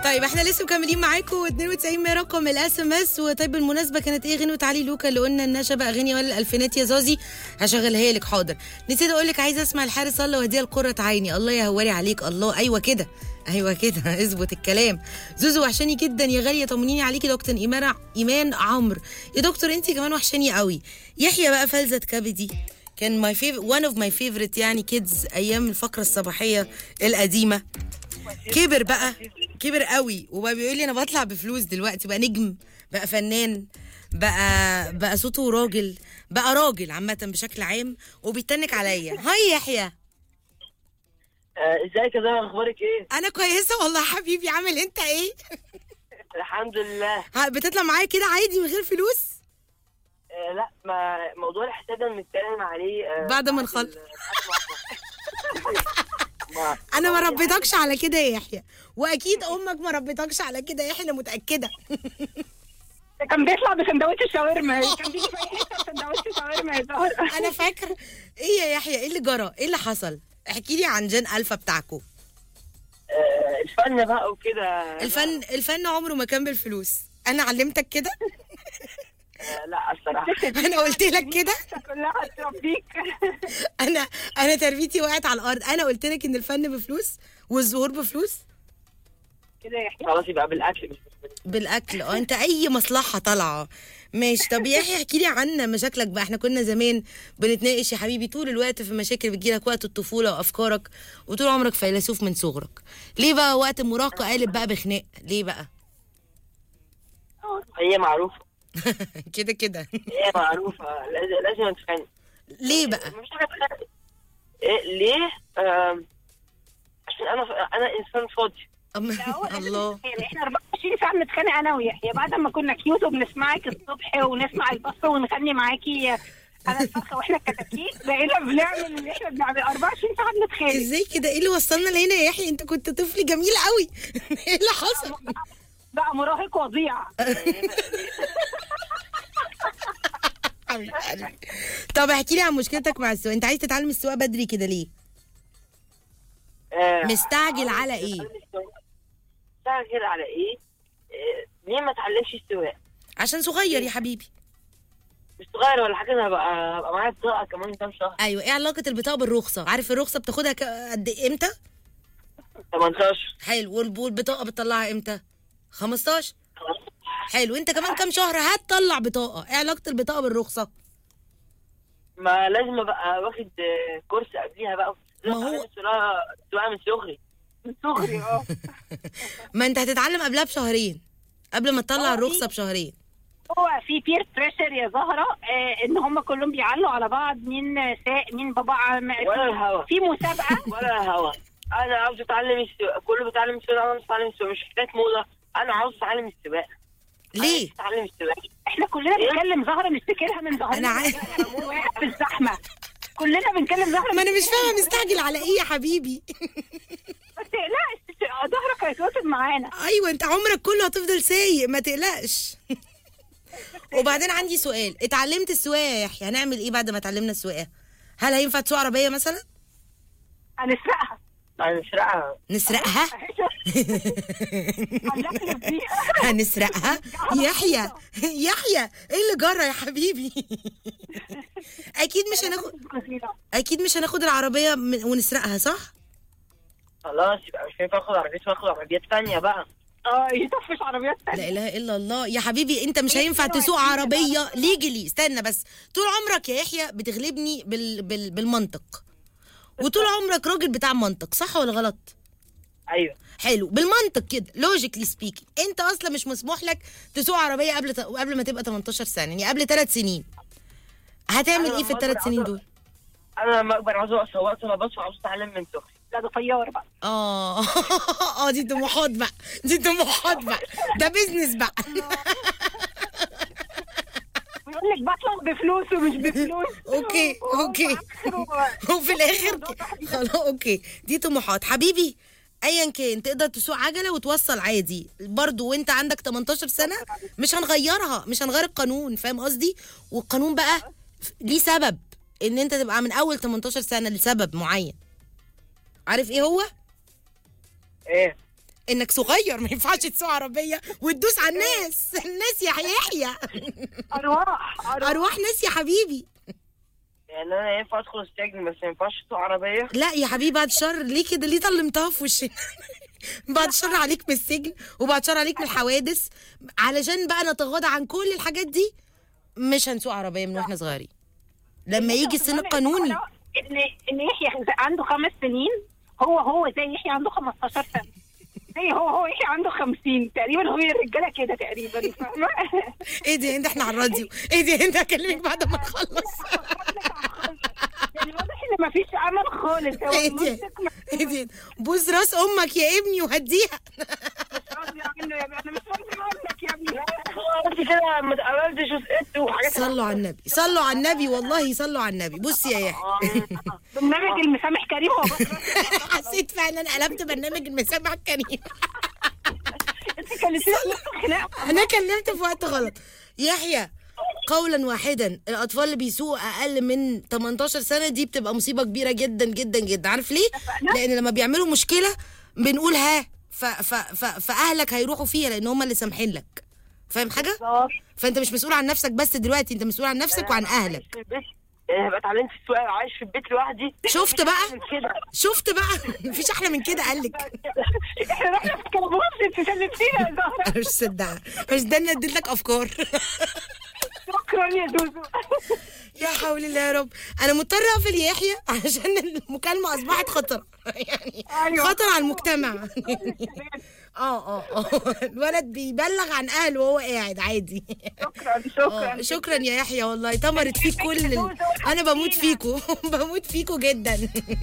طيب احنا لسه مكملين معاكم 92 100 رقم الاس ام اس وطيب بالمناسبه كانت ايه غنوه علي لوكا اللي قلنا انها شبه اغاني ولا الالفينات يا زازي هشغلها لك حاضر نسيت اقول لك عايزه اسمع الحارس الله وهديها لقره عيني الله يهوري عليك الله ايوه كده ايوه كده اظبط الكلام زوزو وحشاني جدا يا غاليه طمنيني عليكي دكتور ايمان ايمان عمرو يا دكتور انت كمان وحشاني قوي يحيى بقى فلذة كبدي كان ماي فيف وان اوف ماي فيفورت يعني كيدز ايام الفقره الصباحيه القديمه كبر بقى كبر قوي وبقى بيقول لي انا بطلع بفلوس دلوقتي بقى نجم بقى فنان بقى بقى صوته راجل بقى راجل عامة بشكل عام وبيتنك عليا هاي يحيى آه، ازيك يا زلمه اخبارك ايه؟ انا كويسة والله حبيبي عامل انت ايه الحمد لله ها، بتطلع معايا كده عادي من غير فلوس آه لا ما موضوع الحساب ده بنتكلم عليه آه بعد ما ال- نخلص. ما- انا ما ربيتكش على كده يا يحيى واكيد امك ما ربيتكش على كده يا يحيى انا متاكده ده كان بيطلع بسندوتش شاورما كان بيجي في اي حته سندوتش شاورما يا زهر انا فاكره ايه يا يحيى ايه اللي جرى ايه اللي حصل احكي لي عن جن الفا بتاعكم آه الفن بقى وكده الفن الفن عمره ما كان بالفلوس انا علمتك كده آه لا الصراحه انا قلت لك كده كلها هتربيك انا انا تربيتي وقعت على الارض انا قلت لك ان الفن بفلوس والظهور بفلوس كده يا خلاص يبقى بالاكل مش بالفن. بالاكل اه انت اي مصلحه طالعه ماشي طب يا يحيى احكي لي عن مشاكلك بقى احنا كنا زمان بنتناقش يا حبيبي طول الوقت في مشاكل بتجيلك وقت الطفوله وافكارك وطول عمرك فيلسوف من صغرك ليه بقى وقت المراهقه قالب بقى بخناق ليه بقى هي معروفه كده كده هي معروفه لازم لازم نتخانق ليه بقى مش حاجه تخانق إيه ليه؟ آه عشان انا انا انسان فاضي أم- الله يعني احنا 24 ساعه بنتخانق انا ويحيى بعد ما كنا كيوت وبنسمعك الصبح ونسمع البث ونغني معاكي انا الفخه واحنا الكتاكيت بقينا بنعمل اللي احنا بنعمل 24 ساعه بنتخانق ازاي كده ايه اللي وصلنا لهنا يا يحيى انت كنت طفل جميل قوي ايه اللي حصل بقى مراهق وضيع حبيب قلبي. طب احكي لي عن مشكلتك مع السواقه انت عايز تتعلم السواقه بدري كده ليه آه مستعجل على ايه مستعجل على ايه؟ آه ليه ما اتعلمش السواقه؟ عشان صغير يا حبيبي مش صغير ولا حاجه انا هبقى هبقى معايا بطاقه كمان كام شهر ايوه ايه علاقه البطاقه بالرخصه عارف الرخصه بتاخدها ك- قد إيه- امتى 18 حلو والب- والبطاقه بتطلعها امتى 15 حلو انت كمان كام شهر هتطلع بطاقه ايه علاقه البطاقه بالرخصه ما لازم ابقى واخد آه، كورس قبليها بقى ما هو- لازم أتعلم السواقه السواقه من صغري من صغري اه ما انت هتتعلم قبلها بشهرين قبل ما تطلع اه، الرخصه في- بشهرين هو في بير بريشر يا زهره آه ان هم كلهم بيعلوا على بعض مين ساق مين بابا عم- ولا الهوا في مسابقه ولا الهوا انا عاوز اتعلم السواقه كله بيتعلم السواقه انا عاوز اتعلم السواقه مش حكايه موضه انا عاوز اتعلم السواقه أنا ليه عايز اتعلم السواقه احنا كلنا بنتكلم زهره نفتكرها من زهره أنا عارف. في الزحمه كلنا بنتكلم زهره ما انا مش فاهمه مستعجل على ايه يا حبيبي بس لا ظهرك هيتوتد معانا ايوه انت عمرك كله هتفضل سايق ما تقلقش وبعدين عندي سؤال اتعلمت السواقه يا يحيى هنعمل ايه بعد ما اتعلمنا السواقه هل هينفع تسوق عربيه مثلا هنسرقها هنسرقها نسرقها هنلفلف بيها هنسرقها يحيى يحيى ايه اللي جرى يا حبيبي اكيد مش هناخد اكيد مش هناخد العربيه من- ونسرقها صح خلاص يبقى مش هينفع اخد عربيات واخد عربيات ثانيه بقى اه يطفش عربيات لا تانية اله الا الله يا حبيبي انت مش إيه هينفع كده تسوق وعشرين عربيه ليجلي استنى بس طول عمرك يا يحيى بتغلبني بال... بال... بالمنطق وطول عمرك راجل بتاع منطق صح ولا غلط ايوه حلو بالمنطق كده لوجيكلي سبيكينج انت اصلا مش مسموح لك تسوق عربيه قبل ت... قبل ما تبقى 18 سنه يعني قبل ثلاث سنين هتعمل أنا ايه في لما الثلاث أكبر سنين عاوز- دول انا لما اكبر عاوز ابقى سواق طلبات وعاوز اتعلم من صغري لا ده طيار بقى اه اه دي طموحات بقى دي طموحات بقى ده بيزنس بقى بيقول لك بطلع بفلوس ومش بفلوس اوكي اوكي وفي الاخر ك- خلاص اوكي دي طموحات حبيبي ايا كان تقدر تسوق عجله وتوصل عادي برضو وانت عندك 18 سنه مش هنغيرها مش هنغير القانون فاهم قصدي والقانون بقى ليه سبب ان انت تبقى من اول 18 سنه لسبب معين عارف ايه هو ايه انك صغير ما ينفعش تسوق عربيه وتدوس على الناس الناس يا يحيى ارواح ارواح ارواح ناس يا حبيبي يعني انا ينفع ادخل السجن بس ما ينفعش اسوق عربيه لا يا حبيبي بعد شر ليه كده ليه ظلمتها في وشنا بعد شر عليك من السجن وبعد شر عليك من الحوادث علشان بقى نتغاضى عن كل الحاجات دي مش هنسوق عربيه من واحنا صغيرين لما يجي السن القانوني ان ان يحيى عنده خمس سنين هو هو زي يحيى عنده 15 سنه زي هو هو يحيى عنده 50 تقريبا هو الرجاله كده تقريبا فاهمه ايه دي انت احنا على الراديو ايه دي انت هكلمك بعد ما نخلص يعني واضح ان مفيش امل خالص هو ايه دي المنطق ما- ايه دي بوس راس امك يا ابني وهديها مش راضي عنه يا ابني انا مش راضي عنك يا ابني قلت كده ما اتقابلتش وسقطت وحاجات صلوا على النبي صلوا على النبي والله صلوا على النبي بص يا يحيى برنامج المسامح كريم هو بس حسيت فعلا قلبت برنامج المسامح الكريم انت كلمتني في نص الخناقه انا كلمت في وقت غلط يحيى قولا واحدا الاطفال اللي بيسوقوا اقل من 18 سنه دي بتبقى مصيبه كبيره جدا جدا جدا عارف ليه لان لما بيعملوا مشكله بنقول ها ف ف ف فاهلك هيروحوا فيها لان هم اللي سامحين لك فاهم حاجه بالظبط. فانت مش مسؤول عن نفسك بس دلوقتي انت مسؤول عن نفسك وعن اهلك في البيت يعني هبقى اتعلمت السواقه وعايش في البيت لوحدي شفت بقى من كده شفت بقى مفيش احلى من كده قالك احنا رحنا في كلبوس انت سلمتينا يا زهره أنا مش مصدقه مش ده انا اديت لك افكار شكرا يا زوزو يا حول الله يا رب انا مضطره اقفل يا يحيى عشان المكالمه اصبحت خطر يعني أيوة. خطر على المجتمع اه اه اه الولد بيبلغ عن اهله وهو قاعد عادي شكرا آه، شكرا شكرا يا يحيى والله طمرت فيك كل ال... انا بموت فيكو بموت فيكو جدا